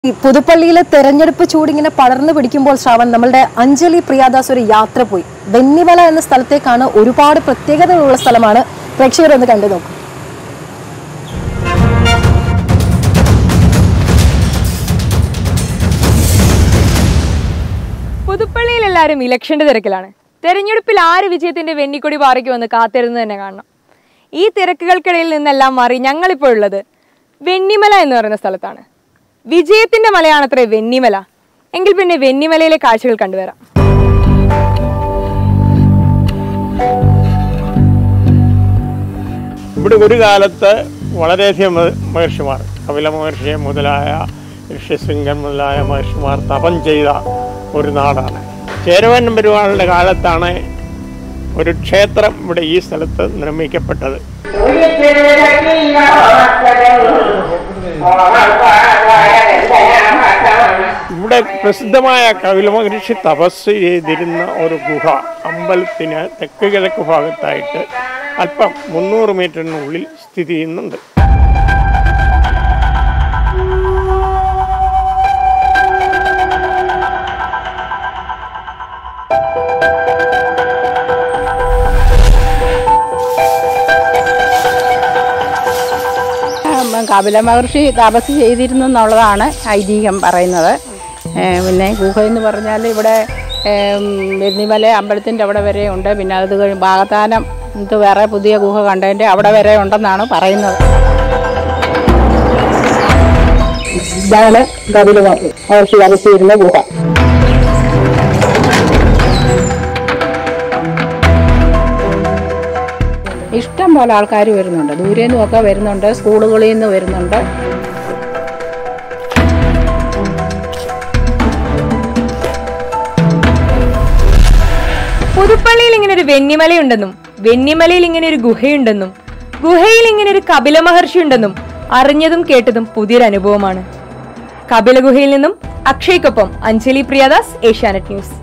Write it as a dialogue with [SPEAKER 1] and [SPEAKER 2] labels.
[SPEAKER 1] ഈ പുതുപ്പള്ളിയിലെ തെരഞ്ഞെടുപ്പ് ചൂടിങ്ങനെ പടർന്നു പിടിക്കുമ്പോൾ ശ്രാവൺ നമ്മളുടെ അഞ്ജലി പ്രിയാദാസ് ഒരു യാത്ര പോയി വെന്നിമല എന്ന സ്ഥലത്തേക്കാണ് ഒരുപാട് പ്രത്യേകതകളുള്ള സ്ഥലമാണ് പ്രേക്ഷകർ ഒന്ന് കണ്ടു നോക്കും
[SPEAKER 2] പുതുപ്പള്ളിയിൽ എല്ലാവരും ഇലക്ഷന്റെ തിരക്കിലാണ് തെരഞ്ഞെടുപ്പിൽ ആര് വിജയത്തിന്റെ വെന്നിക്കൊടി പാറിക്കുമെന്ന് കാത്തിരുന്ന് തന്നെ കാണണം ഈ തിരക്കുകൾക്കിടയിൽ നിന്നെല്ലാം മാറി ഞങ്ങളിപ്പോൾ ഉള്ളത് വെന്നിമല എന്ന് പറയുന്ന സ്ഥലത്താണ് വിജയത്തിന്റെ മലയാണത്രേ വെന്നിമല എങ്കിൽ പിന്നെ വെന്നിമലയിലെ കാഴ്ചകൾ കണ്ടുവരാം
[SPEAKER 3] ഇവിടെ ഒരു കാലത്ത് വളരെയധികം മ- മഹർഷിമാർ കപില മഹർഷി മുതലായ ഋഷ്യശൃംഗൻ മുതലായ മഹർഷിമാർ തപം ചെയ്ത ഒരു നാടാണ് ചേരവൻ പെരുമാളുടെ കാലത്താണ് ഒരു ക്ഷേത്രം ഇവിടെ ഈ സ്ഥലത്ത് നിർമ്മിക്കപ്പെട്ടത് ഇവിടെ പ്രസിദ്ധമായ കപില മഹർഷി തപസ് ചെയ്തിരുന്ന ഒരു ഗുഹ അമ്പലത്തിന് തെക്ക് കിഴക്ക് ഭാഗത്തായിട്ട് അല്പം മുന്നൂറ് മീറ്ററിനുള്ളിൽ സ്ഥിതി ചെയ്യുന്നുണ്ട്
[SPEAKER 4] കപില മഹർഷി തപസ് ചെയ്തിരുന്നു എന്നുള്ളതാണ് ഐതിഹ്യം പറയുന്നത് ഏ, പിന്നെ ഗുഹ എന്ന് പറഞ്ഞാൽ ഇവിടെ ഏം, വെന്നിമല അമ്പലത്തിൻ്റെ അവിടെ വരെ ഉണ്ട് പിന്നെ അത് കഴിഞ്ഞ് ഭാഗത്താനം ഇത് വേറെ പുതിയ ഗുഹ കണ്ടതിൻ്റെ അവിടെ വരെ ഉണ്ടെന്നാണ് പറയുന്നത്
[SPEAKER 1] ഇതാണ് കപില മഹർഷി വരച്ചിരുന്ന ഗുഹ
[SPEAKER 4] ഇഷ്ടം പോലെ ആൾക്കാർ വരുന്നുണ്ട് ദൂരെ നിന്നൊക്കെ വരുന്നുണ്ട് സ്കൂളുകളിൽ നിന്ന് വരുന്നുണ്ട്
[SPEAKER 2] പുതുപ്പള്ളിയിൽ ഇങ്ങനെ ഒരു വെന്നിമലയുണ്ടെന്നും വെന്നിമലയിൽ ഇങ്ങനെ ഒരു ഗുഹയുണ്ടെന്നും ഗുഹയിൽ ഇങ്ങനെ ഒരു കപില മഹർഷി ഉണ്ടെന്നും അറിഞ്ഞതും കേട്ടതും പുതിയൊരു അനുഭവമാണ് കപില ഗുഹയിൽ നിന്നും അക്ഷയ്ക്കൊപ്പം അഞ്ജലി പ്രിയദാസ് ഏഷ്യാനെറ്റ് ന്യൂസ്